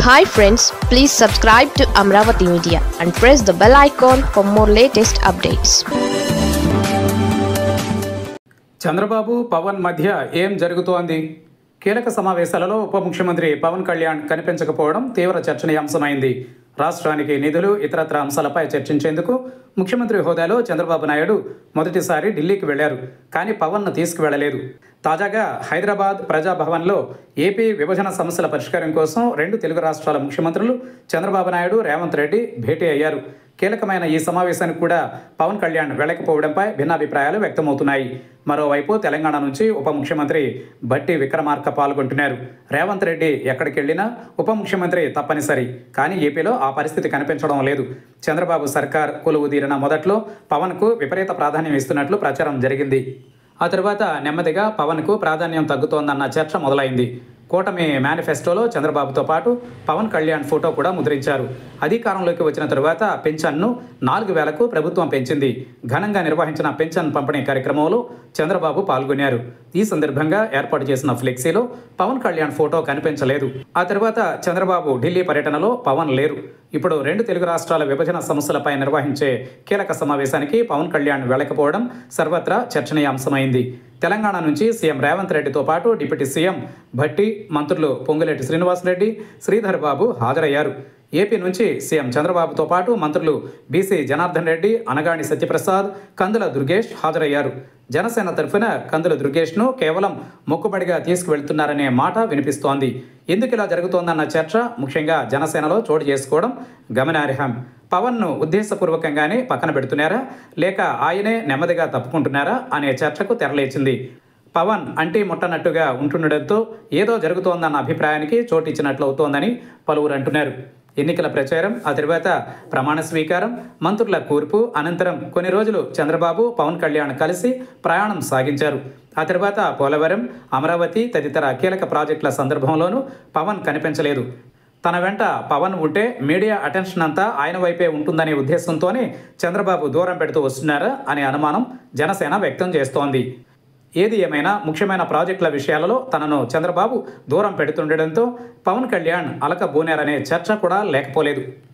hi friends please subscribe to Amaravati media and press the bell icon for more latest updates Chandrababu Pawan మధ్య ఏం జరుగుతోంది కీలక సమావేశాలలో ఉప ముఖ్యమంత్రి పవన్ కళ్యాణ్ కనిపించకపోవడం తీవ్ర చర్చనీయాంశమైంది రాష్ట్రానికి నిధులు ఇతరత్ర అంశాలపై చర్చించేందుకు ముఖ్యమంత్రి హోదాలో చంద్రబాబు నాయుడు మొదటిసారి ఢిల్లీకి వెళ్లారు కానీ పవన్ను తీసుకువెళ్లలేదు తాజాగా హైదరాబాద్ ప్రజాభవన్లో ఏపీ విభజన సమస్యల పరిష్కారం కోసం రెండు తెలుగు రాష్ట్రాల ముఖ్యమంత్రులు చంద్రబాబు నాయుడు రేవంత్ రెడ్డి భేటీ అయ్యారు కీలకమైన ఈ సమావేశానికి కూడా పవన్ కళ్యాణ్ వెళ్ళకపోవడంపై భిన్నాభిప్రాయాలు వ్యక్తమవుతున్నాయి మరోవైపు తెలంగాణ నుంచి ఉప ముఖ్యమంత్రి బట్టి విక్రమార్క పాల్గొంటున్నారు రేవంత్ రెడ్డి ఎక్కడికి వెళ్ళినా ఉప ముఖ్యమంత్రి తప్పనిసరి కానీ ఏపీలో ఆ పరిస్థితి కనిపించడం లేదు చంద్రబాబు సర్కార్ కొలువు తీరిన మొదట్లో పవన్కు విపరీత ప్రాధాన్యం ఇస్తున్నట్లు ప్రచారం జరిగింది ఆ తర్వాత నెమ్మదిగా పవన్కు ప్రాధాన్యం తగ్గుతోందన్న చర్చ మొదలైంది కూటమి మేనిఫెస్టోలో చంద్రబాబుతో పాటు పవన్ కళ్యాణ్ ఫోటో కూడా ముద్రించారు అధికారంలోకి వచ్చిన తరువాత పెన్షన్ను నాలుగు వేలకు ప్రభుత్వం పెంచింది ఘనంగా నిర్వహించిన పెన్షన్ పంపిణీ కార్యక్రమంలో చంద్రబాబు పాల్గొన్నారు ఈ సందర్భంగా ఏర్పాటు చేసిన ఫ్లెక్సీలో పవన్ కళ్యాణ్ ఫోటో కనిపించలేదు ఆ తర్వాత చంద్రబాబు ఢిల్లీ పర్యటనలో పవన్ లేరు ఇప్పుడు రెండు తెలుగు రాష్ట్రాల విభజన సమస్యలపై నిర్వహించే కీలక సమావేశానికి పవన్ కళ్యాణ్ వెళ్ళకపోవడం సర్వత్రా చర్చనీయాంశమైంది తెలంగాణ నుంచి సీఎం రేవంత్ రెడ్డితో పాటు డిప్యూటీ సీఎం భట్టి మంత్రులు పొంగులేటి శ్రీనివాసరెడ్డి శ్రీధర్ బాబు హాజరయ్యారు ఏపీ నుంచి సీఎం చంద్రబాబుతో పాటు మంత్రులు బీసీ జనార్దన్ రెడ్డి అనగాని సత్యప్రసాద్ కందుల దుర్గేష్ హాజరయ్యారు జనసేన తరఫున కందుల దుర్గేష్ను కేవలం మొక్కుబడిగా తీసుకువెళ్తున్నారనే మాట వినిపిస్తోంది ఎందుకు ఇలా జరుగుతోందన్న చర్చ ముఖ్యంగా జనసేనలో చోటు చేసుకోవడం గమనార్హం పవన్ను ఉద్దేశపూర్వకంగానే పక్కన పెడుతున్నారా లేక ఆయనే నెమ్మదిగా తప్పుకుంటున్నారా అనే చర్చకు తెరలేచింది పవన్ అంటీ ముట్టనట్టుగా ఉంటుండడంతో ఏదో జరుగుతోందన్న అభిప్రాయానికి చోటిచ్చినట్లు అవుతోందని పలువురు అంటున్నారు ఎన్నికల ప్రచారం ఆ తర్వాత ప్రమాణ స్వీకారం మంత్రుల కూర్పు అనంతరం కొన్ని రోజులు చంద్రబాబు పవన్ కళ్యాణ్ కలిసి ప్రయాణం సాగించారు ఆ తర్వాత పోలవరం అమరావతి తదితర కీలక ప్రాజెక్టుల సందర్భంలోనూ పవన్ కనిపించలేదు తన వెంట పవన్ ఉంటే మీడియా అటెన్షన్ అంతా ఆయన వైపే ఉంటుందనే ఉద్దేశంతోనే చంద్రబాబు దూరం పెడుతూ వస్తున్నారా అనే అనుమానం జనసేన వ్యక్తం చేస్తోంది ఏది ఏమైనా ముఖ్యమైన ప్రాజెక్టుల విషయాలలో తనను చంద్రబాబు దూరం పెడుతుండడంతో పవన్ కళ్యాణ్ అలక బోనారనే చర్చ కూడా లేకపోలేదు